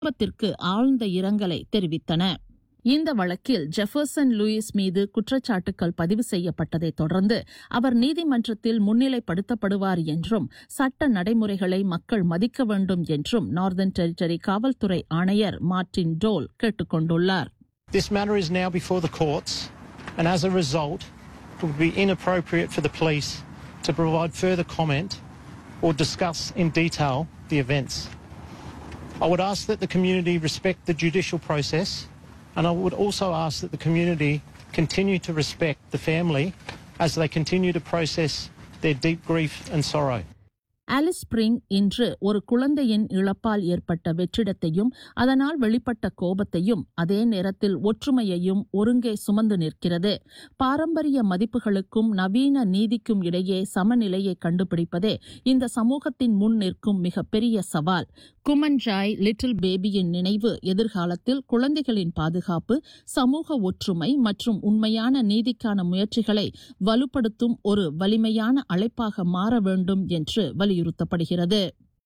குடும்பத்திற்கு ஆழ்ந்த இரங்கலை தெரிவித்தன இந்த வழக்கில் ஜெஃபர்சன் லூயிஸ் மீது குற்றச்சாட்டுக்கள் பதிவு செய்யப்பட்டதைத் தொடர்ந்து அவர் நீதிமன்றத்தில் முன்னிலைப்படுத்தப்படுவார் என்றும் சட்ட நடைமுறைகளை மக்கள் மதிக்க வேண்டும் என்றும் நார்தர்ன் டெரிட்டரி காவல்துறை ஆணையர் மார்டின் டோல் கேட்டுக் கொண்டுள்ளார் This matter is now before the courts, and as a result, it would be inappropriate for the police to provide further comment or discuss in detail the events. I would ask that the community respect the judicial process, and I would also ask that the community continue to respect the family as they continue to process their deep grief and sorrow. Alice Spring இன்று ஒரு குழந்தையின் இழப்பால் ஏற்பட்ட வெற்றிடத்தையும் அதனால் வெளிப்பட்ட கோபத்தையும் அதே நேரத்தில் ஒற்றுமையையும் ஒருங்கே சுமந்து நிற்கிறது பாரம்பரிய மதிப்புகளுக்கும் நவீன நீதிக்கும் இடையே சமநிலையை கண்டுபிடிப்பதே இந்த சமூகத்தின் முன் நிற்கும் மிகப்பெரிய சவால் குமன்ஜாய் லிட்டில் பேபியின் நினைவு எதிர்காலத்தில் குழந்தைகளின் பாதுகாப்பு சமூக ஒற்றுமை மற்றும் உண்மையான நீதிக்கான முயற்சிகளை வலுப்படுத்தும் ஒரு வலிமையான அழைப்பாக மாற வேண்டும் என்று வலியுறுத்தப்படுகிறது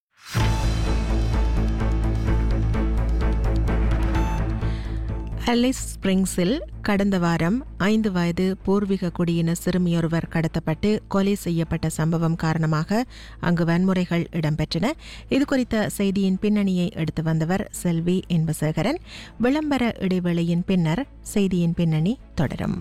அலிஸ் ஸ்பிரிங்ஸில் கடந்த வாரம் ஐந்து வயது பூர்வீக குடியின சிறுமியொருவர் கடத்தப்பட்டு கொலை செய்யப்பட்ட சம்பவம் காரணமாக அங்கு வன்முறைகள் இடம்பெற்றன இதுகுறித்த செய்தியின் பின்னணியை எடுத்து வந்தவர் செல்வி என்பசேகரன் விளம்பர இடைவேளையின் பின்னர் செய்தியின் பின்னணி தொடரும்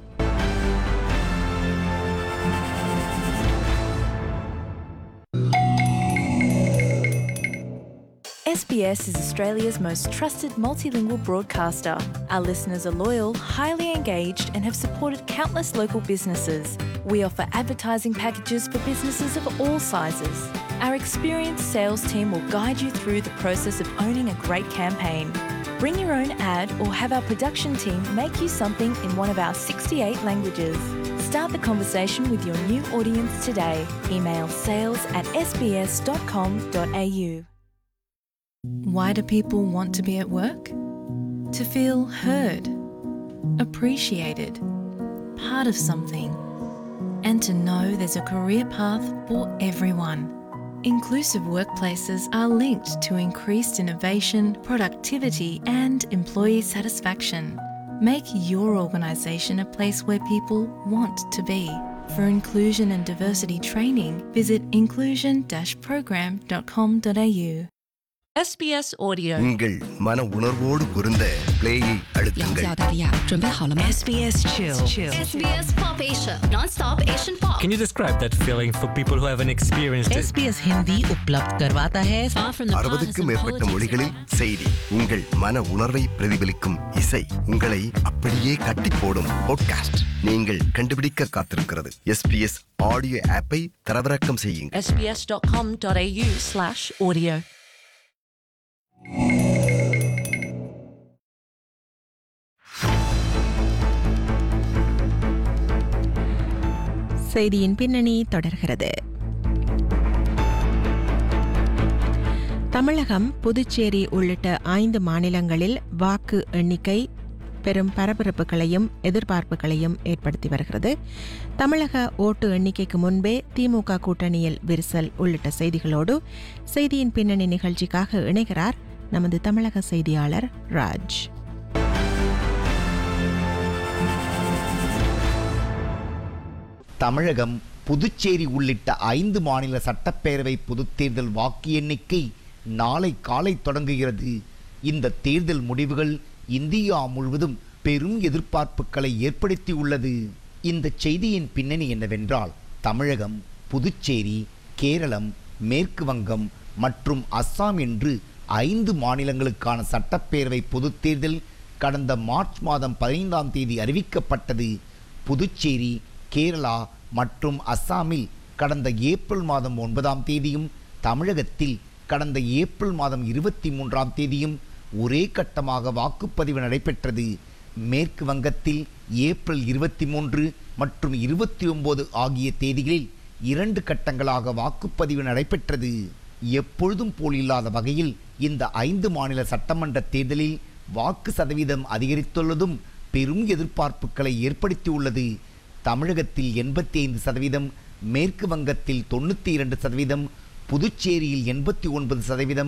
SBS is Australia's most trusted multilingual broadcaster. Our listeners are loyal, highly engaged, and have supported countless local businesses. We offer advertising packages for businesses of all sizes. Our experienced sales team will guide you through the process of owning a great campaign. Bring your own ad or have our production team make you something in one of our 68 languages. Start the conversation with your new audience today. Email sales at sbs.com.au. Why do people want to be at work? To feel heard, appreciated, part of something, and to know there's a career path for everyone. Inclusive workplaces are linked to increased innovation, productivity, and employee satisfaction. Make your organisation a place where people want to be. For inclusion and diversity training, visit inclusion program.com.au. SBS Audio. உங்கள் மன உணர்வோடு பொருந்த பிளேயை 了 அழுத்துங்கள் 解澳大利亚，准备好了吗？ SBS Chill. SBS Pop Asia, non-stop Asian pop. Can you describe that feeling for people who haven't experienced it? SBS Hindi उपलब्ध करवाता है Far from the அறுபதுக்கும் partisan மேற்பட்ட politics. மொழிகளில் செய்தி உங்கள் மன உணர்வை பிரதிபலிக்கும் இசை உங்களை அப்படியே கட்டி போடும் பாட்காஸ்ட் நீங்கள் கண்டுபிடிக்க காத்திருக்கிறது எஸ்பிஎஸ் ஆடியோ ஆப்பை தரவிறக்கம் செய்யுங்கள் SBS.com.au slash audio. செய்தியின் பின்னணி தொடர்கிறது தமிழகம் புதுச்சேரி உள்ளிட்ட ஐந்து மாநிலங்களில் வாக்கு எண்ணிக்கை பெரும் பரபரப்புகளையும் எதிர்பார்ப்புகளையும் ஏற்படுத்தி வருகிறது தமிழக ஓட்டு எண்ணிக்கைக்கு முன்பே திமுக கூட்டணியில் விரிசல் உள்ளிட்ட செய்திகளோடு செய்தியின் பின்னணி நிகழ்ச்சிக்காக இணைகிறார் நமது தமிழக செய்தியாளர் ராஜ் தமிழகம் புதுச்சேரி உள்ளிட்ட ஐந்து மாநில சட்டப்பேரவை பொதுத் தேர்தல் வாக்கு எண்ணிக்கை நாளை காலை தொடங்குகிறது இந்த தேர்தல் முடிவுகள் இந்தியா முழுவதும் பெரும் எதிர்பார்ப்புகளை ஏற்படுத்தியுள்ளது இந்த செய்தியின் பின்னணி என்னவென்றால் தமிழகம் புதுச்சேரி கேரளம் மேற்கு வங்கம் மற்றும் அஸ்ஸாம் என்று ஐந்து மாநிலங்களுக்கான சட்டப்பேரவை பொதுத் தேர்தல் கடந்த மார்ச் மாதம் பதினைந்தாம் தேதி அறிவிக்கப்பட்டது புதுச்சேரி கேரளா மற்றும் அஸ்ஸாமில் கடந்த ஏப்ரல் மாதம் ஒன்பதாம் தேதியும் தமிழகத்தில் கடந்த ஏப்ரல் மாதம் இருபத்தி மூன்றாம் தேதியும் ஒரே கட்டமாக வாக்குப்பதிவு நடைபெற்றது மேற்கு வங்கத்தில் ஏப்ரல் இருபத்தி மூன்று மற்றும் இருபத்தி ஒன்பது ஆகிய தேதிகளில் இரண்டு கட்டங்களாக வாக்குப்பதிவு நடைபெற்றது எப்பொழுதும் போல் இல்லாத வகையில் இந்த ஐந்து மாநில சட்டமன்ற தேர்தலில் வாக்கு சதவீதம் அதிகரித்துள்ளதும் பெரும் எதிர்பார்ப்புகளை ஏற்படுத்தியுள்ளது தமிழகத்தில் எண்பத்தி ஐந்து சதவீதம் மேற்கு வங்கத்தில் தொண்ணூற்றி இரண்டு சதவீதம் புதுச்சேரியில் எண்பத்தி ஒன்பது சதவீதம்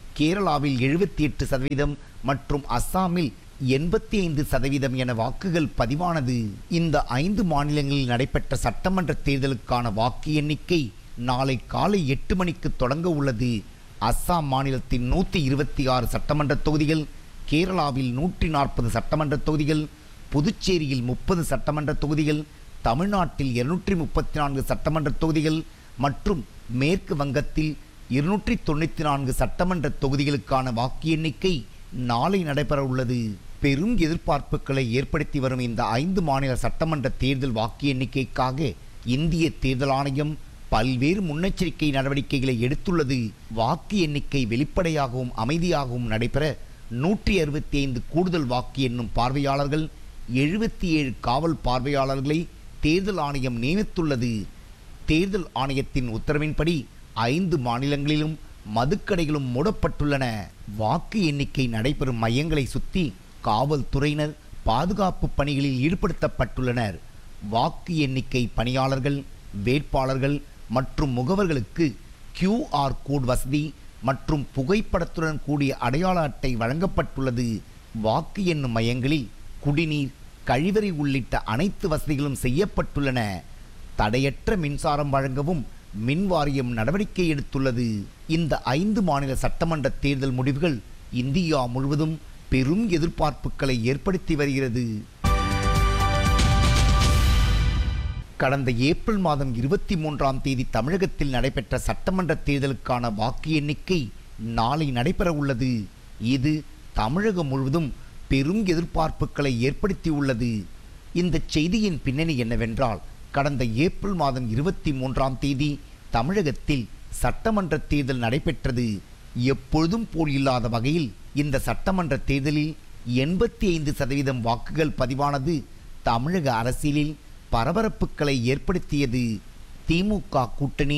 கேரளாவில் எழுபத்தி எட்டு சதவீதம் மற்றும் அஸ்ஸாமில் எண்பத்தி ஐந்து சதவீதம் என வாக்குகள் பதிவானது இந்த ஐந்து மாநிலங்களில் நடைபெற்ற சட்டமன்ற தேர்தலுக்கான வாக்கு எண்ணிக்கை நாளை காலை எட்டு மணிக்கு தொடங்க உள்ளது அஸ்ஸாம் மாநிலத்தின் நூற்றி இருபத்தி ஆறு சட்டமன்ற தொகுதிகள் கேரளாவில் நூற்றி நாற்பது சட்டமன்ற தொகுதிகள் புதுச்சேரியில் முப்பது சட்டமன்ற தொகுதிகள் தமிழ்நாட்டில் இருநூற்றி முப்பத்தி நான்கு சட்டமன்ற தொகுதிகள் மற்றும் மேற்கு வங்கத்தில் இருநூற்றி தொண்ணூற்றி நான்கு சட்டமன்ற தொகுதிகளுக்கான வாக்கு எண்ணிக்கை நாளை நடைபெற உள்ளது பெரும் எதிர்பார்ப்புகளை ஏற்படுத்தி வரும் இந்த ஐந்து மாநில சட்டமன்ற தேர்தல் வாக்கு எண்ணிக்கைக்காக இந்திய தேர்தல் ஆணையம் பல்வேறு முன்னெச்சரிக்கை நடவடிக்கைகளை எடுத்துள்ளது வாக்கு எண்ணிக்கை வெளிப்படையாகவும் அமைதியாகவும் நடைபெற நூற்றி அறுபத்தி ஐந்து கூடுதல் வாக்கு எண்ணும் பார்வையாளர்கள் எழுபத்தி ஏழு காவல் பார்வையாளர்களை தேர்தல் ஆணையம் நியமித்துள்ளது தேர்தல் ஆணையத்தின் உத்தரவின்படி ஐந்து மாநிலங்களிலும் மதுக்கடைகளும் மூடப்பட்டுள்ளன வாக்கு எண்ணிக்கை நடைபெறும் மையங்களை சுற்றி காவல்துறையினர் பாதுகாப்பு பணிகளில் ஈடுபடுத்தப்பட்டுள்ளனர் வாக்கு எண்ணிக்கை பணியாளர்கள் வேட்பாளர்கள் மற்றும் முகவர்களுக்கு QR கோட் வசதி மற்றும் புகைப்படத்துடன் கூடிய அடையாள அட்டை வழங்கப்பட்டுள்ளது வாக்கு எண்ணும் மையங்களில் குடிநீர் கழிவறை உள்ளிட்ட அனைத்து வசதிகளும் செய்யப்பட்டுள்ளன தடையற்ற மின்சாரம் வழங்கவும் மின் வாரியம் நடவடிக்கை எடுத்துள்ளது இந்த ஐந்து மாநில சட்டமன்ற தேர்தல் முடிவுகள் இந்தியா முழுவதும் பெரும் எதிர்பார்ப்புகளை ஏற்படுத்தி வருகிறது கடந்த ஏப்ரல் மாதம் இருபத்தி மூன்றாம் தேதி தமிழகத்தில் நடைபெற்ற சட்டமன்ற தேர்தலுக்கான வாக்கு எண்ணிக்கை நாளை நடைபெற உள்ளது இது தமிழகம் முழுவதும் பெரும் எதிர்பார்ப்புகளை ஏற்படுத்தியுள்ளது இந்த செய்தியின் பின்னணி என்னவென்றால் கடந்த ஏப்ரல் மாதம் இருபத்தி மூன்றாம் தேதி தமிழகத்தில் சட்டமன்ற தேர்தல் நடைபெற்றது எப்பொழுதும் போல் இல்லாத வகையில் இந்த சட்டமன்ற தேர்தலில் எண்பத்தி ஐந்து சதவீதம் வாக்குகள் பதிவானது தமிழக அரசியலில் பரபரப்புகளை ஏற்படுத்தியது திமுக கூட்டணி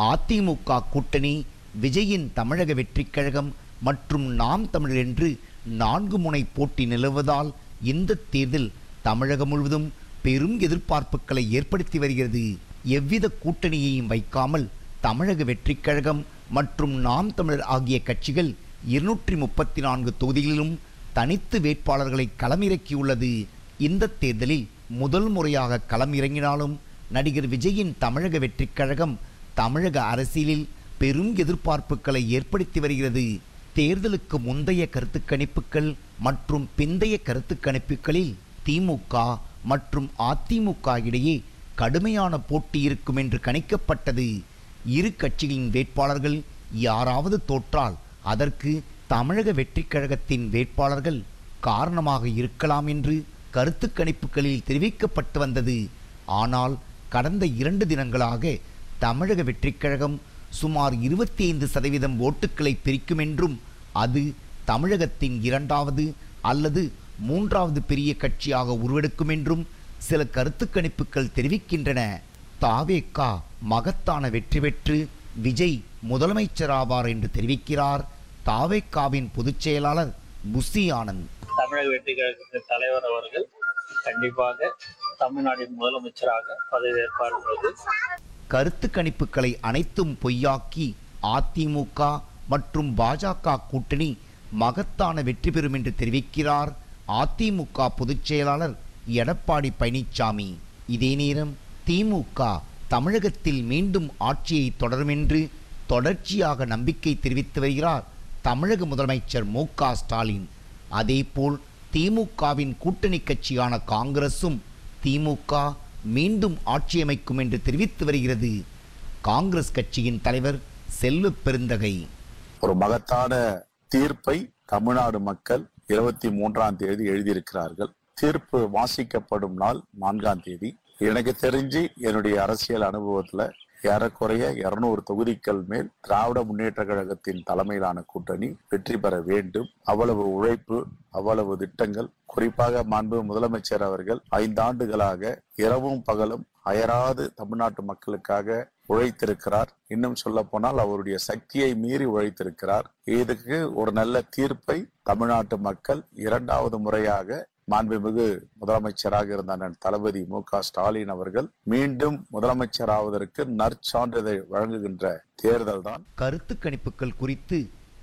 அதிமுக கூட்டணி விஜயின் தமிழக வெற்றிக் கழகம் மற்றும் நாம் தமிழர் என்று நான்கு முனை போட்டி நிலவுவதால் இந்த தேர்தல் தமிழகம் முழுவதும் பெரும் எதிர்பார்ப்புகளை ஏற்படுத்தி வருகிறது எவ்வித கூட்டணியையும் வைக்காமல் தமிழக வெற்றிக் கழகம் மற்றும் நாம் தமிழர் ஆகிய கட்சிகள் இருநூற்றி முப்பத்தி நான்கு தொகுதிகளிலும் தனித்து வேட்பாளர்களை களமிறக்கியுள்ளது இந்த தேர்தலில் முதல் முறையாக களம் இறங்கினாலும் நடிகர் விஜயின் தமிழக வெற்றிக் கழகம் தமிழக அரசியலில் பெரும் எதிர்பார்ப்புகளை ஏற்படுத்தி வருகிறது தேர்தலுக்கு முந்தைய கருத்து கணிப்புகள் மற்றும் பிந்தைய கருத்து கணிப்புகளில் திமுக மற்றும் அதிமுக இடையே கடுமையான போட்டி இருக்கும் என்று கணிக்கப்பட்டது இரு கட்சிகளின் வேட்பாளர்கள் யாராவது தோற்றால் அதற்கு தமிழக வெற்றிக் கழகத்தின் வேட்பாளர்கள் காரணமாக இருக்கலாம் என்று கருத்து கணிப்புகளில் தெரிவிக்கப்பட்டு வந்தது ஆனால் கடந்த இரண்டு தினங்களாக தமிழக வெற்றிக் கழகம் சுமார் இருபத்தி ஐந்து சதவீதம் ஓட்டுக்களை பிரிக்கும் என்றும் அது தமிழகத்தின் இரண்டாவது அல்லது மூன்றாவது பெரிய கட்சியாக உருவெடுக்கும் என்றும் சில கருத்து கணிப்புகள் தெரிவிக்கின்றன தாவேக்கா மகத்தான வெற்றி பெற்று விஜய் முதலமைச்சராவார் என்று தெரிவிக்கிறார் தாவேக்காவின் பொதுச் செயலாளர் புசி ஆனந்த் தமிழக வெற்றி கழகத்தின் தலைவர் அவர்கள் கண்டிப்பாக தமிழ்நாட்டின் முதலமைச்சராக பதவியேற்பார் என்பது கருத்து கணிப்புகளை அனைத்தும் பொய்யாக்கி அதிமுக மற்றும் பாஜக கூட்டணி மகத்தான வெற்றி பெறும் என்று தெரிவிக்கிறார் அதிமுக பொதுச் செயலாளர் எடப்பாடி பழனிசாமி இதே நேரம் திமுக தமிழகத்தில் மீண்டும் ஆட்சியை தொடரும் என்று தொடர்ச்சியாக நம்பிக்கை தெரிவித்து வருகிறார் தமிழக முதலமைச்சர் மு க ஸ்டாலின் அதேபோல் திமுகவின் கூட்டணி கட்சியான காங்கிரசும் திமுக மீண்டும் ஆட்சி அமைக்கும் என்று தெரிவித்து வருகிறது காங்கிரஸ் கட்சியின் தலைவர் செல்வ பெருந்தகை ஒரு மகத்தான தீர்ப்பை தமிழ்நாடு மக்கள் இருபத்தி மூன்றாம் தேதி எழுதியிருக்கிறார்கள் தீர்ப்பு வாசிக்கப்படும் நாள் நான்காம் தேதி எனக்கு தெரிஞ்சு என்னுடைய அரசியல் அனுபவத்துல ஏறக்குறைய இருநூறு தொகுதிகள் மேல் திராவிட முன்னேற்ற கழகத்தின் தலைமையிலான கூட்டணி வெற்றி பெற வேண்டும் அவ்வளவு உழைப்பு அவ்வளவு திட்டங்கள் குறிப்பாக மாண்பு முதலமைச்சர் அவர்கள் ஐந்தாண்டுகளாக இரவும் பகலும் அயராது தமிழ்நாட்டு மக்களுக்காக உழைத்திருக்கிறார் இன்னும் சொல்ல போனால் அவருடைய சக்தியை மீறி உழைத்திருக்கிறார் இதுக்கு ஒரு நல்ல தீர்ப்பை தமிழ்நாட்டு மக்கள் இரண்டாவது முறையாக மாண்புமிகு முதலமைச்சராக இருந்த அண்ணன் தளபதி மு க ஸ்டாலின் அவர்கள் மீண்டும் முதலமைச்சராவதற்கு நற்சான்றிதழ் வழங்குகின்ற தேர்தல் தான் கருத்து கணிப்புகள் குறித்து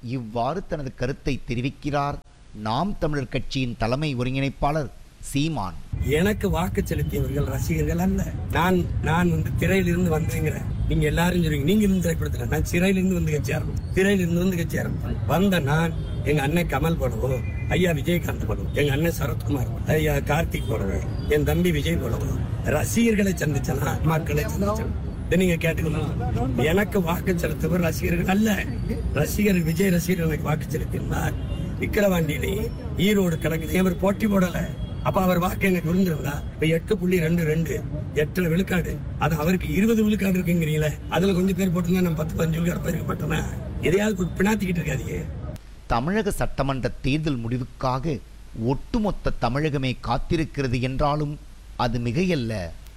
இவ்வாறு தனது கருத்தை தெரிவிக்கிறார் நாம் தமிழர் கட்சியின் தலைமை ஒருங்கிணைப்பாளர் சீமான் எனக்கு வாக்கு செலுத்தியவர்கள் ரசிகர்கள் அல்ல நான் நான் வந்து திரையிலிருந்து வந்தேங்கிறேன் நீங்க எல்லாரும் சொல்றீங்க நீங்க இருந்து திரைப்படத்துல நான் சிறையிலிருந்து வந்து கட்சியாரணும் திரையிலிருந்து வந்து கட்சியாரணும் வந்த நான் எங்க அண்ணன் கமல் போடவும் ஐயா விஜயகாந்த் போடவும் எங்க அண்ணன் சரத்குமார் ஐயா கார்த்திக் போடவும் என் தம்பி விஜய் போடவும் ரசிகர்களை சந்திச்சனா மக்களை சந்திச்சனா இதை நீங்க கேட்டுக்கணும் எனக்கு வாக்கு செலுத்தவர் ரசிகர்கள் அல்ல ரசிகர் விஜய் ரசிகர் எனக்கு வாக்கு செலுத்தினார் விக்கிரவாண்டியிலே ஈரோடு கணக்கு அவர் போட்டி போடல அப்ப அவர் வாக்கு எனக்கு விழுந்திருந்தா இப்ப எட்டு புள்ளி ரெண்டு ரெண்டு எட்டுல விழுக்காடு அது அவருக்கு இருபது விழுக்காடு இருக்குங்கிறீங்களே அதுல கொஞ்சம் பேர் போட்டுருந்தா நம்ம பத்து பதினஞ்சு விழுக்காடு பேருக்கு பட்டோம்னா எதையாவது பினாத்திக்கிட்டு இருக்காதீங்க தமிழக சட்டமன்ற தேர்தல் முடிவுக்காக ஒட்டுமொத்த தமிழகமே காத்திருக்கிறது என்றாலும் அது மிகையல்ல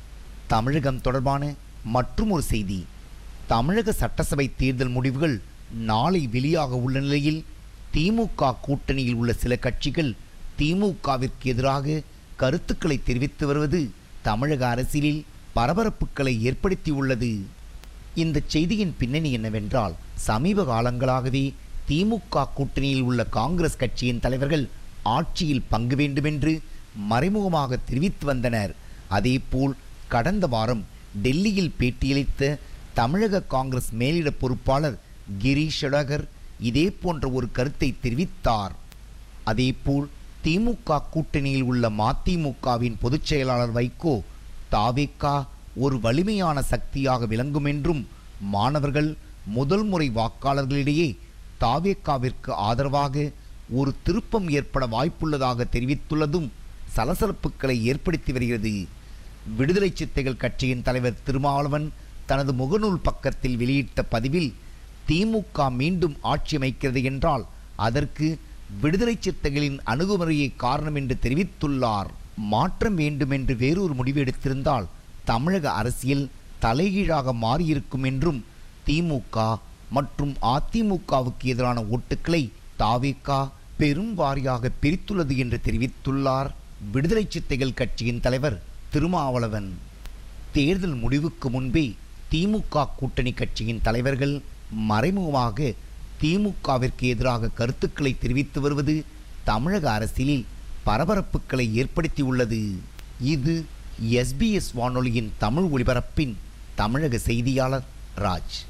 தமிழகம் தொடர்பான மற்றும் ஒரு செய்தி தமிழக சட்டசபை தேர்தல் முடிவுகள் நாளை வெளியாக உள்ள நிலையில் திமுக கூட்டணியில் உள்ள சில கட்சிகள் திமுகவிற்கு எதிராக கருத்துக்களை தெரிவித்து வருவது தமிழக அரசியலில் பரபரப்புகளை ஏற்படுத்தியுள்ளது இந்த செய்தியின் பின்னணி என்னவென்றால் சமீப காலங்களாகவே திமுக கூட்டணியில் உள்ள காங்கிரஸ் கட்சியின் தலைவர்கள் ஆட்சியில் பங்கு வேண்டுமென்று மறைமுகமாக தெரிவித்து வந்தனர் அதேபோல் கடந்த வாரம் டெல்லியில் பேட்டியளித்த தமிழக காங்கிரஸ் மேலிட பொறுப்பாளர் கிரீஷ் ஷடகர் இதே போன்ற ஒரு கருத்தை தெரிவித்தார் அதேபோல் திமுக கூட்டணியில் உள்ள மதிமுகவின் பொதுச் செயலாளர் வைகோ தாவேக்கா ஒரு வலிமையான சக்தியாக விளங்கும் என்றும் மாணவர்கள் முதல் முறை வாக்காளர்களிடையே தாவேக்காவிற்கு ஆதரவாக ஒரு திருப்பம் ஏற்பட வாய்ப்புள்ளதாக தெரிவித்துள்ளதும் சலசலப்புகளை ஏற்படுத்தி வருகிறது விடுதலை சித்தைகள் கட்சியின் தலைவர் திருமாவளவன் தனது முகநூல் பக்கத்தில் வெளியிட்ட பதிவில் திமுக மீண்டும் ஆட்சி அமைக்கிறது என்றால் அதற்கு விடுதலை சிறுத்தைகளின் அணுகுமுறையே காரணம் என்று தெரிவித்துள்ளார் மாற்றம் வேண்டும் என்று வேறொரு முடிவு எடுத்திருந்தால் தமிழக அரசியல் தலைகீழாக மாறியிருக்கும் என்றும் திமுக மற்றும் அதிமுகவுக்கு எதிரான ஓட்டுக்களை தாவேக்கா பெரும் வாரியாக பிரித்துள்ளது என்று தெரிவித்துள்ளார் விடுதலை சித்தைகள் கட்சியின் தலைவர் திருமாவளவன் தேர்தல் முடிவுக்கு முன்பே திமுக கூட்டணி கட்சியின் தலைவர்கள் மறைமுகமாக திமுகவிற்கு எதிராக கருத்துக்களை தெரிவித்து வருவது தமிழக அரசியலில் பரபரப்புகளை ஏற்படுத்தியுள்ளது இது எஸ்பிஎஸ் வானொலியின் தமிழ் ஒலிபரப்பின் தமிழக செய்தியாளர் ராஜ்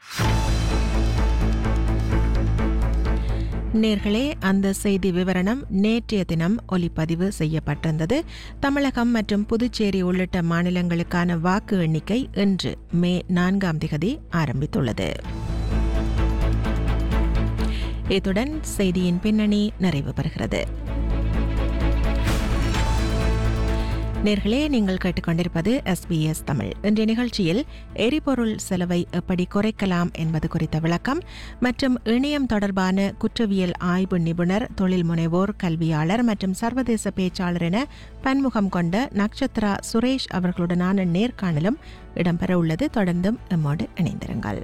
நேர்களே அந்த செய்தி விவரணம் நேற்றைய தினம் ஒலிப்பதிவு செய்யப்பட்டிருந்தது தமிழகம் மற்றும் புதுச்சேரி உள்ளிட்ட மாநிலங்களுக்கான வாக்கு எண்ணிக்கை இன்று மே நான்காம் திகதி ஆரம்பித்துள்ளது இத்துடன் செய்தியின் பின்னணி நிறைவு பெறுகிறது நேர்களே நீங்கள் கேட்டுக்கொண்டிருப்பது எஸ்பிஎஸ் தமிழ் இன்றைய நிகழ்ச்சியில் எரிபொருள் செலவை எப்படி குறைக்கலாம் என்பது குறித்த விளக்கம் மற்றும் இணையம் தொடர்பான குற்றவியல் ஆய்வு நிபுணர் தொழில் முனைவோர் கல்வியாளர் மற்றும் சர்வதேச பேச்சாளர் என பன்முகம் கொண்ட நக்ஷத்ரா சுரேஷ் அவர்களுடனான நேர்காணலும் இடம்பெற உள்ளது தொடர்ந்தும் எம்மோடு இணைந்திருங்கள்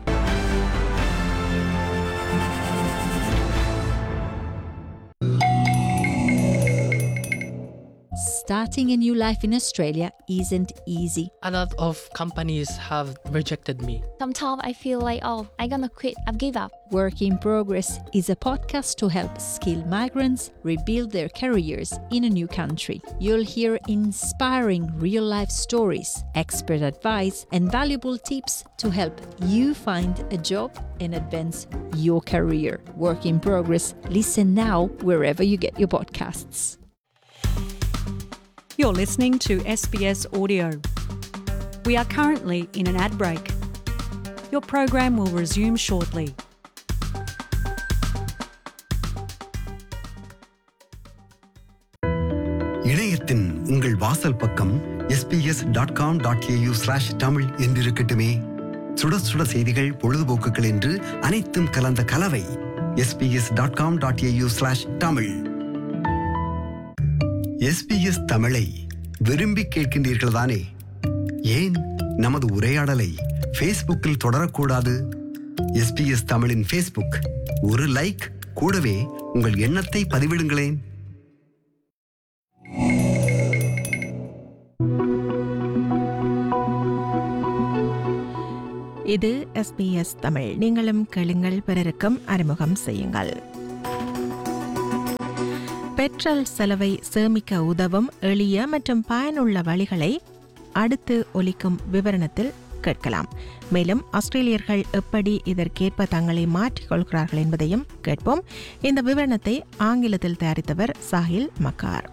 Starting a new life in Australia isn't easy. A lot of companies have rejected me. Sometimes I feel like, oh, I'm gonna quit, I've give up. Work in Progress is a podcast to help skilled migrants rebuild their careers in a new country. You'll hear inspiring real life stories, expert advice, and valuable tips to help you find a job and advance your career. Work in Progress. Listen now wherever you get your podcasts. You're listening to SBS Audio. We are currently in an ad break. Your program will resume shortly. இணையத்தின் உங்கள் வாசல் பக்கம் SBS dot com dot AU slash Tamil என்றிருக்கட்டுமே சுட சுட செய்திகள் பொழுதுபோக்குகள் என்று அனைத்தும் கலந்த கலவை SBS dot com dot AU slash Tamil SBS தமிழை விரும்பி கேட்கின்றீர்கள் தானே ஏன் நமது உரையாடலை ஃபேஸ்புக்கில் தொடரக்கூடாது எஸ்பிஎஸ் தமிழின் ஃபேஸ்புக் ஒரு லைக் கூடவே உங்கள் எண்ணத்தை பதிவிடுங்களேன் இது எஸ்பிஎஸ் தமிழ் நீங்களும் கேளுங்கள் பிறருக்கும் அறிமுகம் செய்யுங்கள் பெட்ரோல் செலவை சேமிக்க உதவும் எளிய மற்றும் பயனுள்ள வழிகளை அடுத்து ஒலிக்கும் விவரணத்தில் கேட்கலாம் மேலும் ஆஸ்திரேலியர்கள் எப்படி இதற்கேற்ப தங்களை மாற்றிக்கொள்கிறார்கள் என்பதையும் கேட்போம் இந்த விவரணத்தை ஆங்கிலத்தில் தயாரித்தவர் சாஹில் மக்கார்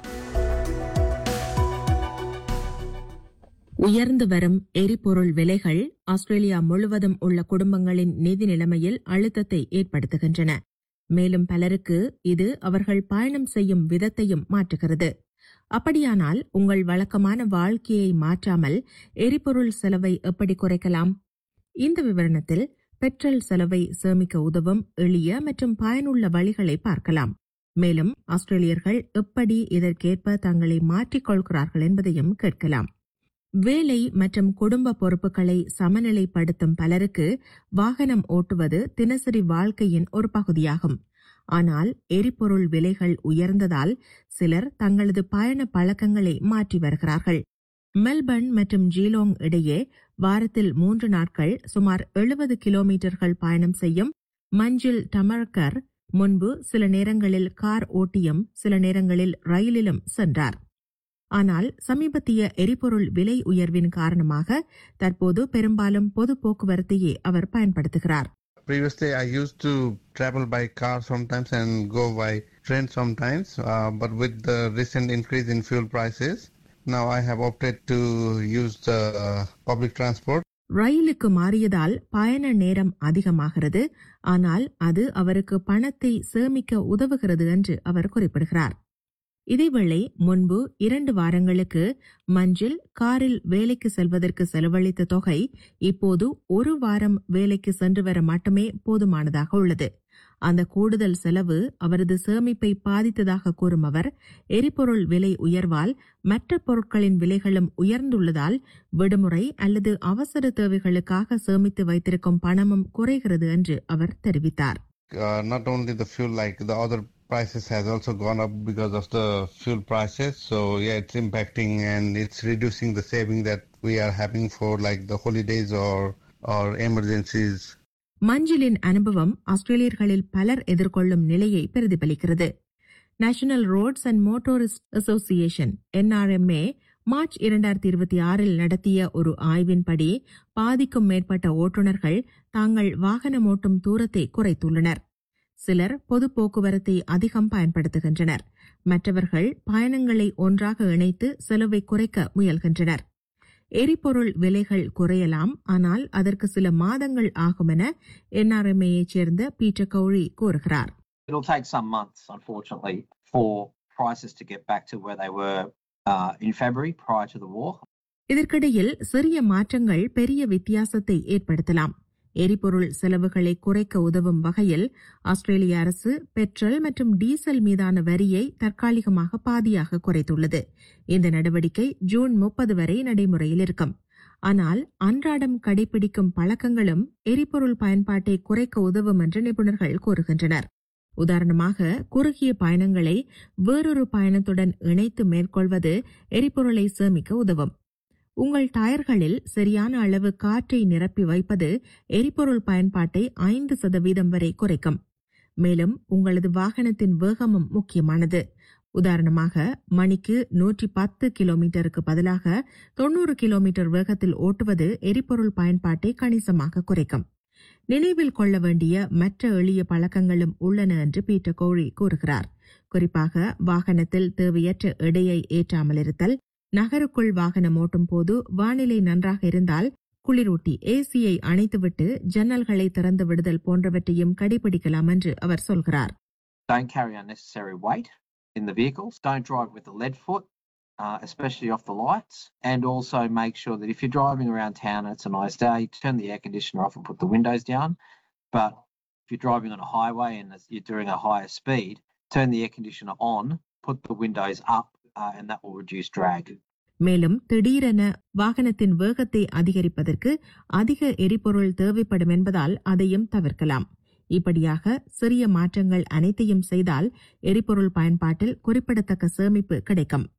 உயர்ந்து வரும் எரிபொருள் விலைகள் ஆஸ்திரேலியா முழுவதும் உள்ள குடும்பங்களின் நிதி நிலைமையில் அழுத்தத்தை ஏற்படுத்துகின்றன மேலும் பலருக்கு இது அவர்கள் பயணம் செய்யும் விதத்தையும் மாற்றுகிறது அப்படியானால் உங்கள் வழக்கமான வாழ்க்கையை மாற்றாமல் எரிபொருள் செலவை எப்படி குறைக்கலாம் இந்த விவரணத்தில் பெட்ரோல் செலவை சேமிக்க உதவும் எளிய மற்றும் பயனுள்ள வழிகளை பார்க்கலாம் மேலும் ஆஸ்திரேலியர்கள் எப்படி இதற்கேற்ப தங்களை மாற்றிக்கொள்கிறார்கள் என்பதையும் கேட்கலாம் வேலை மற்றும் குடும்ப பொறுப்புகளை சமநிலைப்படுத்தும் பலருக்கு வாகனம் ஓட்டுவது தினசரி வாழ்க்கையின் ஒரு பகுதியாகும் ஆனால் எரிபொருள் விலைகள் உயர்ந்ததால் சிலர் தங்களது பயண பழக்கங்களை மாற்றி வருகிறார்கள் மெல்பர்ன் மற்றும் ஜீலோங் இடையே வாரத்தில் மூன்று நாட்கள் சுமார் எழுபது கிலோமீட்டர்கள் பயணம் செய்யும் மஞ்சில் டமர்கர் முன்பு சில நேரங்களில் கார் ஓட்டியும் சில நேரங்களில் ரயிலிலும் சென்றார் ஆனால் சமீபத்திய எரிபொருள் விலை உயர்வின் காரணமாக தற்போது பெரும்பாலும் பொது போக்குவரத்தையே அவர் பயன்படுத்துகிறார் Previously, I used to travel by car sometimes and go by train sometimes, uh, but with the recent increase in fuel prices, now I have opted to use the uh, public transport. ரயிலுக்கு மாறியதால் பயண நேரம் அதிகமாகிறது ஆனால் அது அவருக்கு பணத்தை சேமிக்க உதவுகிறது என்று அவர் குறிப்பிடுகிறார் இதேவேளை முன்பு இரண்டு வாரங்களுக்கு மஞ்சில் காரில் வேலைக்கு செல்வதற்கு செலவழித்த தொகை இப்போது ஒரு வாரம் வேலைக்கு சென்று வர மட்டுமே போதுமானதாக உள்ளது அந்த கூடுதல் செலவு அவரது சேமிப்பை பாதித்ததாக கூறும் அவர் எரிபொருள் விலை உயர்வால் மற்ற பொருட்களின் விலைகளும் உயர்ந்துள்ளதால் விடுமுறை அல்லது அவசர தேவைகளுக்காக சேமித்து வைத்திருக்கும் பணமும் குறைகிறது என்று அவர் தெரிவித்தார் Uh, not only the fuel, like the other prices has also gone up because of the fuel prices. So yeah, it's impacting and it's reducing the saving that we are having for like the holidays or or emergencies. மஞ்சிலின் அனுபவம் ஆஸ்திரேலியர்களில் பலர் எதிர்கொள்ளும் நிலையை பிரதிபலிக்கிறது National Roads and Motorist Association NRMA March இரண்டாயிரத்தி இருபத்தி ஆறில் நடத்திய ஒரு ஆய்வின்படி பாதிக்கும் மேற்பட்ட ஓட்டுநர்கள் தாங்கள் வாகனம் ஓட்டும் தூரத்தை குறைத்துள்ளனர் சிலர் பொது போக்குவரத்தை அதிகம் பயன்படுத்துகின்றனர் மற்றவர்கள் பயணங்களை ஒன்றாக இணைத்து செலவை குறைக்க முயல்கின்றனர் எரிபொருள் விலைகள் குறையலாம் ஆனால் அதற்கு சில மாதங்கள் ஆகும் என என்ஆர்எம்ஏயைச் சேர்ந்த பீட்டர் கௌரி கூறுகிறார் It'll take some months, unfortunately, for prices to get back to where they were uh, in February prior to the war. இதற்கிடையில் சிறிய மாற்றங்கள் பெரிய வித்தியாசத்தை ஏற்படுத்தலாம் எரிபொருள் செலவுகளை குறைக்க உதவும் வகையில் ஆஸ்திரேலிய அரசு பெட்ரோல் மற்றும் டீசல் மீதான வரியை தற்காலிகமாக பாதியாக குறைத்துள்ளது இந்த நடவடிக்கை ஜூன் முப்பது வரை நடைமுறையில் இருக்கும் ஆனால் அன்றாடம் கடைபிடிக்கும் பழக்கங்களும் எரிபொருள் பயன்பாட்டை குறைக்க உதவும் என்று நிபுணர்கள் கூறுகின்றனர் உதாரணமாக குறுகிய பயணங்களை வேறொரு பயணத்துடன் இணைத்து மேற்கொள்வது எரிபொருளை சேமிக்க உதவும் உங்கள் டயர்களில் சரியான அளவு காற்றை நிரப்பி வைப்பது எரிபொருள் பயன்பாட்டை ஐந்து சதவீதம் வரை குறைக்கும் மேலும் உங்களது வாகனத்தின் வேகமும் முக்கியமானது உதாரணமாக மணிக்கு நூற்றி பத்து கிலோமீட்டருக்கு பதிலாக தொன்னூறு கிலோமீட்டர் வேகத்தில் ஓட்டுவது எரிபொருள் பயன்பாட்டை கணிசமாக குறைக்கும் நினைவில் கொள்ள வேண்டிய மற்ற எளிய பழக்கங்களும் உள்ளன என்று பீட்டர் கோழி கூறுகிறார் குறிப்பாக வாகனத்தில் தேவையற்ற எடையை ஏற்றாமல் இருத்தல் நகருக்குள் வாகனம் ஓட்டும் போது வானிலை நன்றாக இருந்தால் குளிரூட்டி ஏசியை அணைத்துவிட்டு ஜன்னல்களை திறந்து விடுதல் போன்றவற்றையும் கடைபிடிக்கலாம் என்று அவர் சொல்கிறார் Don't carry unnecessary weight in the vehicles. Don't drive with a lead foot, uh, especially off the lights. And also make sure that if you're driving around town and it's a nice day, turn the air conditioner off and put the windows down. But if you're driving on a highway and you're doing a higher speed, turn the air conditioner on, put the windows up, uh, and that will reduce drag. மேலும் திடீரென வாகனத்தின் வேகத்தை அதிகரிப்பதற்கு அதிக எரிபொருள் தேவைப்படும் என்பதால் அதையும் தவிர்க்கலாம் இப்படியாக சிறிய மாற்றங்கள் அனைத்தையும் செய்தால் எரிபொருள் பயன்பாட்டில் குறிப்பிடத்தக்க சேமிப்பு கிடைக்கும்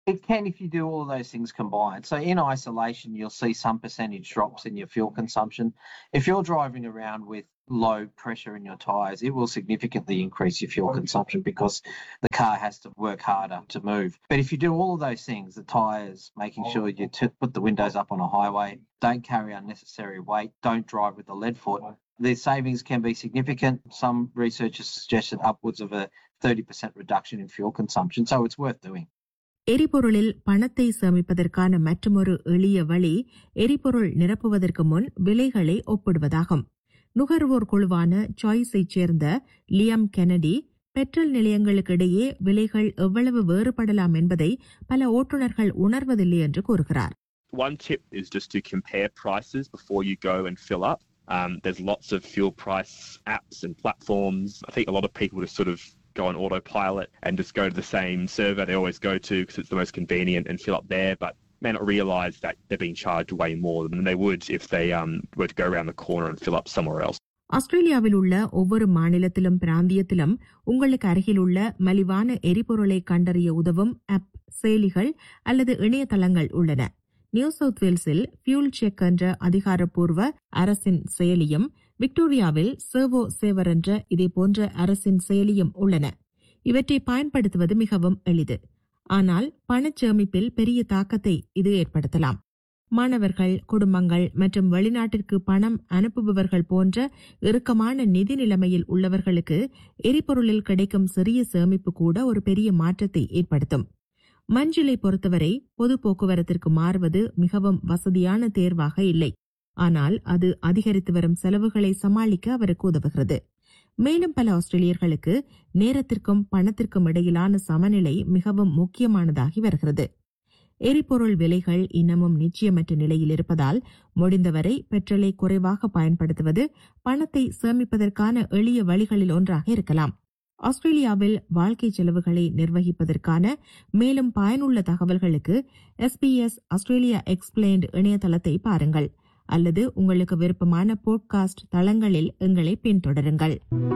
It can if you do all of those things combined. So in isolation, you'll see some percentage drops in your fuel consumption. If you're driving around with low pressure in your tyres, it will significantly increase your fuel consumption because the car has to work harder to move. But if you do all of those things, the tyres, making sure you t- put the windows up on a highway, don't carry unnecessary weight, don't drive with a lead foot, the savings can be significant. Some researchers suggested upwards of a 30% reduction in fuel consumption, so it's worth doing. எரிபொருளில் பணத்தை சேமிப்பதற்கான மற்றொரு எளிய வழி எரிபொருள் நிரப்புவதற்கு முன் விலைகளை ஒப்பிடுவதாகும் நுகர்வோர் குழுவான சாய்ஸைச் சேர்ந்த லியம் கெனடி பெட்ரோல் நிலையங்களுக்கு இடையே விலைகள் எவ்வளவு வேறுபடலாம் என்பதை பல ஓட்டுநர்கள் உணர்வதில்லை என்று கூறுகிறார் One tip is just to compare prices before you go and fill up. Um, there's lots of fuel price apps and platforms. I think a lot of people just sort of go on autopilot and just go to the same server they always go to because it's the most convenient and fill up there, but may not realise that they're being charged way more than they would if they um, were to go around the corner and fill up somewhere else. ஆஸ்திரேலியாவில் உள்ள ஒவ்வொரு மாநிலத்திலும் பிராந்தியத்திலும் உங்களுக்கு அருகில் உள்ள மலிவான எரிபொருளை கண்டறிய உதவும் ஆப் செயலிகள் அல்லது இணையதளங்கள் உள்ளன நியூ சவுத் வேல்ஸில் ஃபியூல் செக் என்ற அதிகாரப்பூர்வ அரசின் செயலியும் விக்டோரியாவில் சர்வோ சேவர் என்ற இதேபோன்ற அரசின் செயலியும் உள்ளன இவற்றை பயன்படுத்துவது மிகவும் எளிது ஆனால் பணச்சேமிப்பில் பெரிய தாக்கத்தை இது ஏற்படுத்தலாம் மாணவர்கள் குடும்பங்கள் மற்றும் வெளிநாட்டிற்கு பணம் அனுப்புபவர்கள் போன்ற இறுக்கமான நிதி நிலைமையில் உள்ளவர்களுக்கு எரிபொருளில் கிடைக்கும் சிறிய சேமிப்பு கூட ஒரு பெரிய மாற்றத்தை ஏற்படுத்தும் மஞ்சிலை பொறுத்தவரை பொது போக்குவரத்திற்கு மாறுவது மிகவும் வசதியான தேர்வாக இல்லை ஆனால் அது அதிகரித்து வரும் செலவுகளை சமாளிக்க அவருக்கு உதவுகிறது மேலும் பல ஆஸ்திரேலியர்களுக்கு நேரத்திற்கும் பணத்திற்கும் இடையிலான சமநிலை மிகவும் முக்கியமானதாகி வருகிறது எரிபொருள் விலைகள் இன்னமும் நிச்சயமற்ற நிலையில் இருப்பதால் முடிந்தவரை பெட்ரோலை குறைவாக பயன்படுத்துவது பணத்தை சேமிப்பதற்கான எளிய வழிகளில் ஒன்றாக இருக்கலாம் ஆஸ்திரேலியாவில் வாழ்க்கை செலவுகளை நிர்வகிப்பதற்கான மேலும் பயனுள்ள தகவல்களுக்கு எஸ்பிஎஸ் ஆஸ்திரேலியா எக்ஸ்பிளைன்ட் இணையதளத்தை பாருங்கள் அல்லது உங்களுக்கு விருப்பமான போட்காஸ்ட் தளங்களில் எங்களை பின்தொடருங்கள்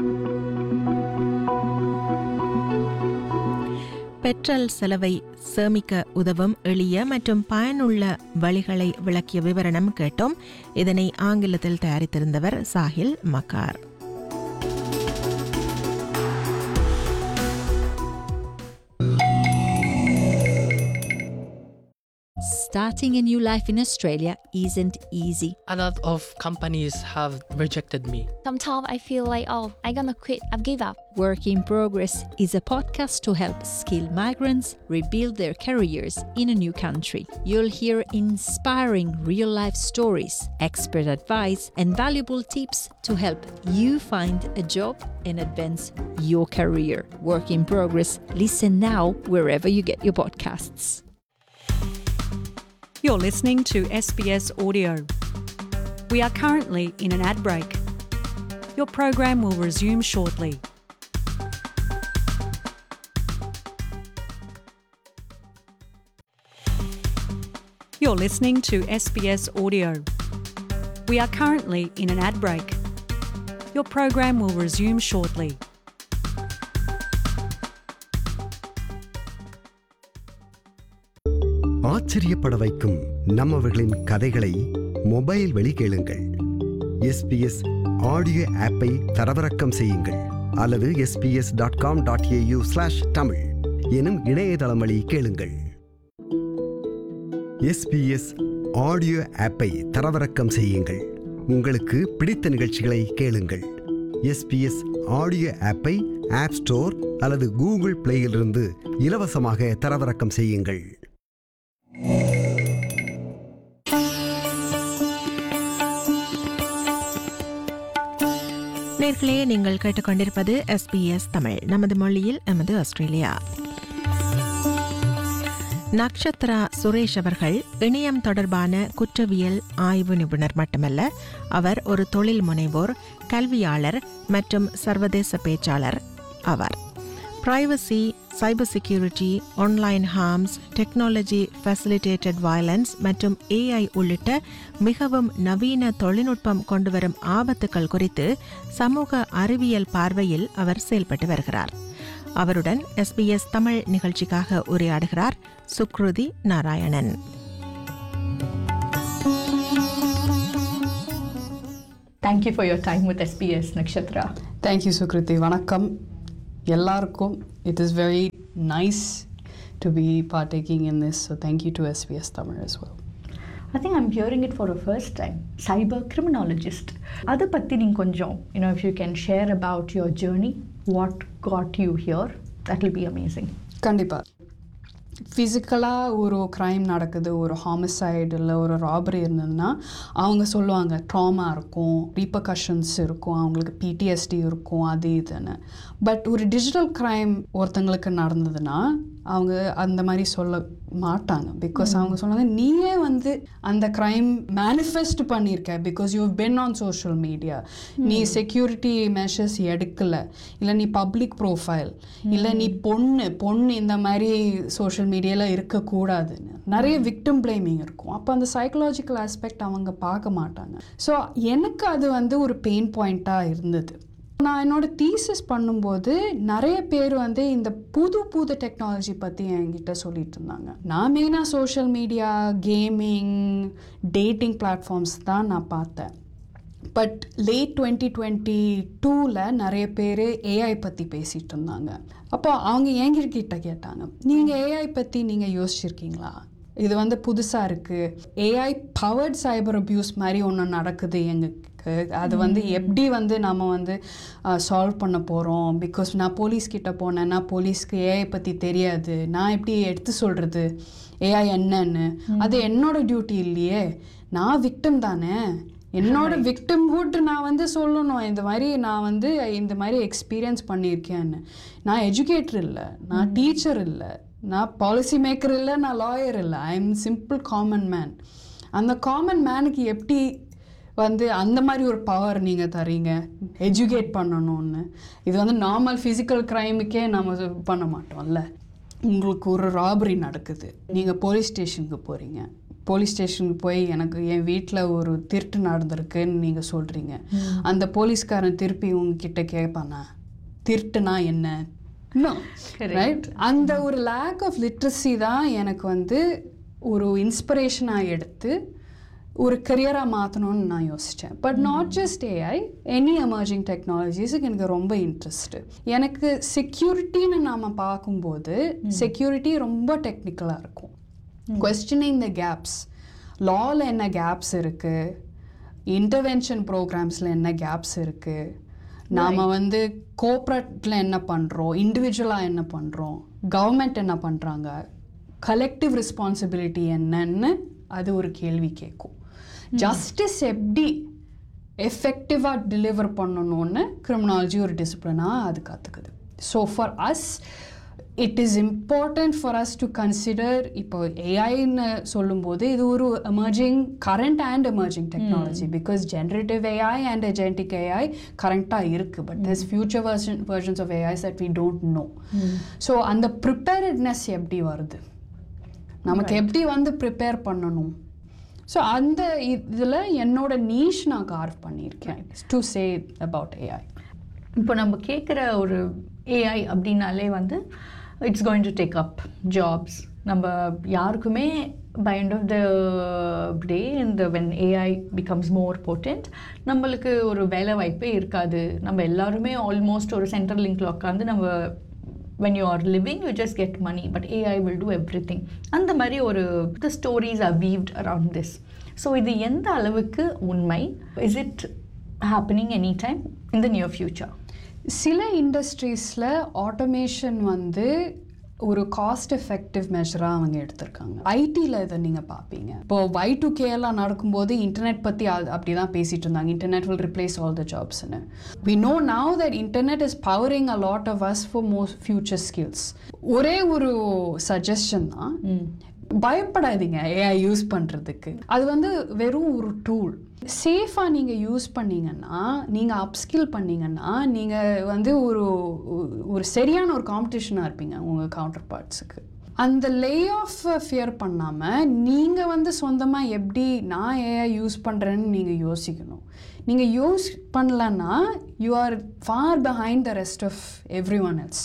பெட்ரோல் செலவை சேமிக்க உதவும் எளிய மற்றும் பயனுள்ள வழிகளை விளக்கிய விவரணம் கேட்டோம் இதனை ஆங்கிலத்தில் தயாரித்திருந்தவர் Sahil மக்கார் Starting a new life in Australia isn't easy. A lot of companies have rejected me. Sometimes I feel like, oh, I'm gonna quit. I've give up. Work in Progress is a podcast to help skilled migrants rebuild their careers in a new country. You'll hear inspiring real life stories, expert advice, and valuable tips to help you find a job and advance your career. Work in Progress. Listen now wherever you get your podcasts. You're listening to SBS Audio. We are currently in an ad break. Your program will resume shortly. You're listening to SBS Audio. We are currently in an ad break. Your program will resume shortly. ஆச்சரியப்பட வைக்கும் நம்மவர்களின் கதைகளை mobile வழி கேளுங்கள் SBS audio ஆப்பை தரவிறக்கம் செய்யுங்கள் அல்லது SBS dot com dot AU slash Tamil எனும் இணையதளம் வழி கேளுங்கள் எஸ்பிஎஸ் ஆடியோ ஆப்பை தரவிறக்கம் செய்யுங்கள் உங்களுக்கு பிடித்த நிகழ்ச்சிகளை கேளுங்கள் எஸ்பிஎஸ் ஆடியோ ஆப்பை ஆப் ஸ்டோர் அல்லது கூகுள் பிளேயிலிருந்து இலவசமாக தரவிறக்கம் செய்யுங்கள் நேர்களே நீங்கள் கேட்டுக்கொண்டிருப்பது எஸ்பிஎஸ் தமிழ் நமது மொழியில் எமது ஆஸ்திரேலியா நக்ஷத்ரா சுரேஷ் அவர்கள் இணையம் தொடர்பான குற்றவியல் ஆய்வு நிபுணர் மட்டுமல்ல அவர் ஒரு தொழில் முனைவோர் கல்வியாளர் மற்றும் சர்வதேச பேச்சாளர் ஆவார் privacy cyber security online harms technology facilitated violence மற்றும் ஏஐ உள்ளிட்ட மிகவும் நவீன தொழில்நுட்பம் கொண்டுவரும் ஆபத்துக்கள் குறித்து சமூக அறிவியல் பார்வையில் அவர் செயல்பட்டு வருகிறார் அவருடன் எஸ்பிஎஸ் தமிழ் நிகழ்ச்சிக்காக உரையாடுகிறார் சுக்ருதி Narayanan Thank you for your time with SBS Nakshatra. Thank you, Sukriti. வணக்கம் எல்லாருக்கும் it is very nice to be partaking in this, so thank you to SBS Tamil as well. I think I'm hearing it for the first time. Cyber criminologist. அதை பற்றி நீங்கள் கொஞ்சம் you know if you can share about your journey, what got you here, that will be amazing. கண்டிப்பாக ஃபிசிக்கலாக ஒரு crime நடக்குது ஒரு ஹாமிசைடு இல்லை ஒரு ராபரி இருந்ததுன்னா அவங்க சொல்லுவாங்க ட்ராமா இருக்கும் ரீப்பகஷன்ஸ் இருக்கும் அவங்களுக்கு பிடிஎஸ்டி இருக்கும் அது இதுன்னு பட் ஒரு டிஜிட்டல் க்ரைம் ஒருத்தங்களுக்கு நடந்ததுன்னா அவங்க அந்த மாதிரி சொல்ல மாட்டாங்க பிகாஸ் அவங்க சொன்னாங்க நீயே வந்து அந்த க்ரைம் மேனிஃபெஸ்ட் பண்ணியிருக்க because you been on social media நீ செக்யூரிட்டி மெஷர்ஸ் எடுக்கல இல்லை நீ பப்ளிக் ப்ரோஃபைல் இல்லை நீ பொண்ணு பொண்ணு இந்த மாதிரி சோஷியல் மீடியாவில் இருக்கக்கூடாதுன்னு நிறைய விக்டம் பிளேமிங் இருக்கும் அப்போ அந்த சைக்கலாஜிக்கல் ஆஸ்பெக்ட் அவங்க பார்க்க மாட்டாங்க ஸோ எனக்கு அது வந்து ஒரு பெயின் பாயிண்ட்டாக இருந்தது நான் என்னோட தீசஸ் பண்ணும்போது நிறைய பேர் வந்து இந்த புது புது டெக்னாலஜி பற்றி என்கிட்ட சொல்லிட்டு இருந்தாங்க நான் மெயினாக social media gaming dating platforms தான் நான் பார்த்தேன் பட் லேட் டுவெண்ட்டி டுவெண்ட்டி டூவில் நிறைய பேர் ஏஐ பற்றி பேசிகிட்டு இருந்தாங்க அப்போ அவங்க என்கிட்ட கேட்டாங்க நீங்கள் ஏஐ பற்றி நீங்கள் யோசிச்சிருக்கீங்களா இது வந்து புதுசாக இருக்குது ஏஐ பவர்ட் சைபர் அப்யூஸ் மாதிரி ஒன்று நடக்குது எங்களுக்கு அது வந்து எப்படி வந்து நம்ம வந்து சால்வ் பண்ண போகிறோம் பிகாஸ் நான் போலீஸ் கிட்ட போனேன்னா போலீஸ்க்கு ஏஐ பற்றி தெரியாது நான் எப்படி எடுத்து சொல்கிறது ஏஐ என்னன்னு அது என்னோட டியூட்டி இல்லையே நான் விக்டம் தானே என்னோட விக்டிம்ஹுட் நான் வந்து சொல்லணும் இந்த மாதிரி நான் வந்து இந்த மாதிரி எக்ஸ்பீரியன்ஸ் பண்ணியிருக்கேன்னு நான் எஜுகேட்டர் இல்லை நான் டீச்சர் இல்லை நான் பாலிசி மேக்கர் இல்லை நான் லாயர் இல்லை I am simple common man அந்த காமன் மேனுக்கு எப்படி வந்து அந்த மாதிரி ஒரு பவர் நீங்கள் தரீங்க எஜுகேட் பண்ணணும்னு இது வந்து நார்மல் ஃபிசிக்கல் க்ரைமுக்கே நம்ம பண்ண மாட்டோம்ல உங்களுக்கு ஒரு ராபரி நடக்குது நீங்கள் போலீஸ் ஸ்டேஷனுக்கு போகிறீங்க போலீஸ் ஸ்டேஷனுக்கு போய் எனக்கு என் வீட்டில் ஒரு திருட்டு நடந்திருக்குன்னு நீங்கள் சொல்கிறீங்க அந்த போலீஸ்காரன் திருப்பி உங்ககிட்ட கேட்பானா திருட்டுனா என்ன ரைட் அந்த ஒரு லேக் ஆஃப் லிட்ரஸி தான் எனக்கு வந்து ஒரு இன்ஸ்பிரேஷனாக எடுத்து ஒரு கரியராக மாற்றணும்னு நான் யோசித்தேன் but not just AI any emerging டெக்னாலஜிஸுக்கு எனக்கு ரொம்ப இன்ட்ரெஸ்ட்டு எனக்கு செக்யூரிட்டின்னு நாம் பார்க்கும்போது செக்யூரிட்டி ரொம்ப டெக்னிக்கலாக இருக்கும் கொஸ்டினிங் த கேப்ஸ் லாவில் என்ன கேப்ஸ் இருக்குது இன்டர்வென்ஷன் ப்ரோக்ராம்ஸில் என்ன கேப்ஸ் இருக்குது நாம் வந்து கோஆப்ரேட்டில் என்ன பண்ணுறோம் இண்டிவிஜுவலாக என்ன பண்ணுறோம் கவர்மெண்ட் என்ன பண்ணுறாங்க கலெக்டிவ் ரெஸ்பான்சிபிலிட்டி என்னன்னு அது ஒரு கேள்வி கேட்கும் ஜஸ்டிஸ் எப்படி எஃபெக்டிவாக டெலிவர் பண்ணணும்னு கிரிமினாலஜி ஒரு டிசிப்ளினாக அது கற்றுக்குது so far as it is important for us to consider இப்போ ஏஐன்னு சொல்லும்போது இது ஒரு emerging current and emerging technology because generative AI and genetic AI கரண்ட்டாக இருக்குது but there's future version versions of AIs that we don't know so அந்த preparedness எப்படி வருது நமக்கு எப்படி வந்து ப்ரிப்பேர் பண்ணணும் ஸோ அந்த இதில் என்னோட நீஷ் நான் கார்வ் பண்ணியிருக்கேன் டு சே அபவுட் ஏஐ இப்போ நம்ம கேட்குற ஒரு ஏஐ அப்படின்னாலே வந்து it's going to take up jobs நம்ம யாருக்குமே by end of the day இந்த when AI becomes more potent நம்மளுக்கு ஒரு வேலை வாய்ப்பே இருக்காது நம்ம எல்லாருமே ஆல்மோஸ்ட் ஒரு சென்ட்ரல் லிங்க்ல உட்காந்து நம்ம when you are living you just get money but AI will do everything அந்த மாதிரி ஒரு the stories are weaved around this so இது எந்த அளவுக்கு உண்மை is it happening any time in the near future சில இண்டஸ்ட்ரீஸில் ஆட்டோமேஷன் வந்து ஒரு காஸ்ட் எஃபெக்டிவ் மெஷராக அவங்க எடுத்திருக்காங்க ஐடியில் இதை நீங்கள் பார்ப்பீங்க இப்போ வை டு கேலாம் நடக்கும்போது இன்டர்நெட் பற்றி அப்படி தான் பேசிகிட்டு இருந்தாங்க internet will replace all the ஜாப்ஸ்னு we know now that internet is powering a lot of as for most future skills ஒரே ஒரு சஜஷன் தான் பயப்படாதீங்க ஏஐ யூஸ் பண்ணுறதுக்கு அது வந்து வெறும் ஒரு டூல் சேஃபாக நீங்கள் யூஸ் பண்ணீங்கன்னா நீங்கள் அப்ஸ்கில் பண்ணீங்கன்னா நீங்கள் வந்து ஒரு ஒரு சரியான ஒரு காம்படிஷனாக இருப்பீங்க உங்கள் கவுண்டர் பார்ட்ஸுக்கு அந்த லே ஆஃப் ஃபியர் பண்ணாமல் நீங்கள் வந்து சொந்தமாக எப்படி நான் ஏஐ யூஸ் பண்ணுறேன்னு நீங்கள் யோசிக்கணும் நீங்கள் யூஸ் பண்ணலன்னா you are far behind the rest of everyone else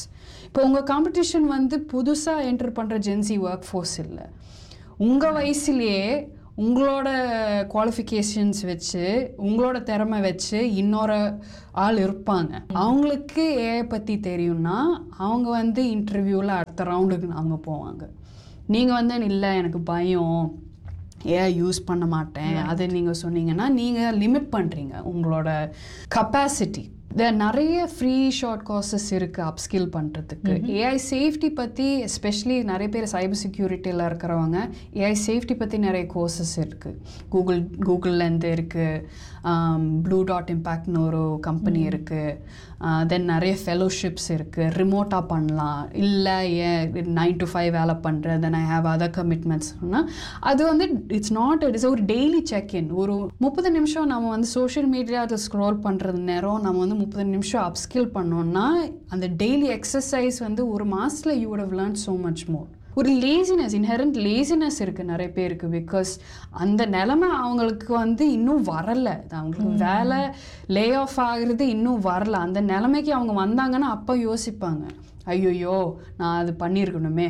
இப்போ உங்கள் காம்படிஷன் வந்து புதுசாக என்டர் பண்ணுற ஜென்சி ஒர்க் ஃபோர்ஸ் இல்லை உங்கள் வயசுலேயே உங்களோட குவாலிஃபிகேஷன்ஸ் வச்சு உங்களோட திறமை வச்சு இன்னொரு ஆள் இருப்பாங்க அவங்களுக்கு ஏஐ பற்றி தெரியும்னா அவங்க வந்து இன்டர்வியூவில் அடுத்த ரவுண்டுக்கு அவங்க போவாங்க நீங்கள் வந்து இல்லை எனக்கு பயம் ஏஐ யூஸ் பண்ண மாட்டேன் அது நீங்கள் சொன்னீங்கன்னா நீங்கள் லிமிட் பண்ணுறீங்க உங்களோட கப்பாசிட்டி நிறைய ஃப்ரீ ஷார்ட் கோர்சஸ் இருக்குது அப்ஸ்கில் பண்ணுறதுக்கு ஏஐ சேஃப்டி பற்றி எஸ்பெஷலி நிறைய பேர் சைபர் செக்யூரிட்டியில் இருக்கிறவங்க ஏஐ சேஃப்டி பற்றி நிறைய கோர்சஸ் இருக்குது கூகுள் கூகுள்லேருந்து இருக்குது ப்ளூ டாட் இம்பேக்ட்னு ஒரு கம்பெனி இருக்குது தென் நிறைய ஃபெலோஷிப்ஸ் இருக்குது ரிமோட்டாக பண்ணலாம் இல்லை ஏன் நைன் டு ஃபைவ் வேலை பண்ணுறேன் தென் ஐ ஹேவ் அதர் கமிட்மெண்ட்ஸ்னா அது வந்து இட்ஸ் நாட் இட் இஸ் ஒரு டெய்லி செக் இன் ஒரு முப்பது நிமிஷம் நம்ம வந்து சோஷியல் மீடியாவில் ஸ்க்ரோல் பண்ணுறது நேரம் நம்ம வந்து முப்பது நிமிஷம் அப்ஸ்கில் பண்ணோம்னா அந்த டெய்லி எக்ஸசைஸ் வந்து ஒரு மாதத்தில் you would have learned so much more ஒரு லேசினஸ் இன்ஹெரண்ட் லேசினஸ் இருக்குது நிறைய பேருக்கு பிகாஸ் அந்த நிலமை அவங்களுக்கு வந்து இன்னும் வரலை அவங்களுக்கு வேலை லே ஆஃப் ஆகுறது இன்னும் வரல அந்த நிலைமைக்கு அவங்க வந்தாங்கன்னா அப்போ யோசிப்பாங்க ஐயோயோ நான் அது பண்ணியிருக்கணுமே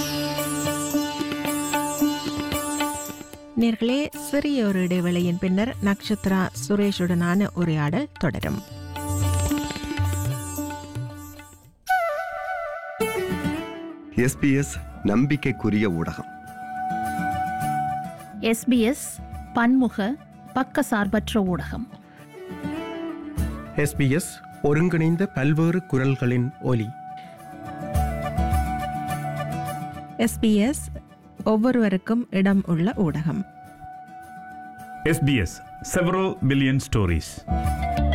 நேர்களே சிறிய ஒரு இடைவேளையின் பின்னர் நக்ஷத்ரா சுரேஷுடனான உரையாடல் தொடரும் எஸ்பிஎஸ் நம்பிக்கைக்குரிய ஊடகம் எஸ்பிஎஸ் பன்முக பக்கசார்பற்ற ஊடகம் எஸ்பிஎஸ் ஒருங்கிணைந்த பல்வேறு குரல்களின் ஒலி எஸ்பிஎஸ் ஒவ்வொருவருக்கும் இடம் உள்ள ஊடகம் SBS several billion stories.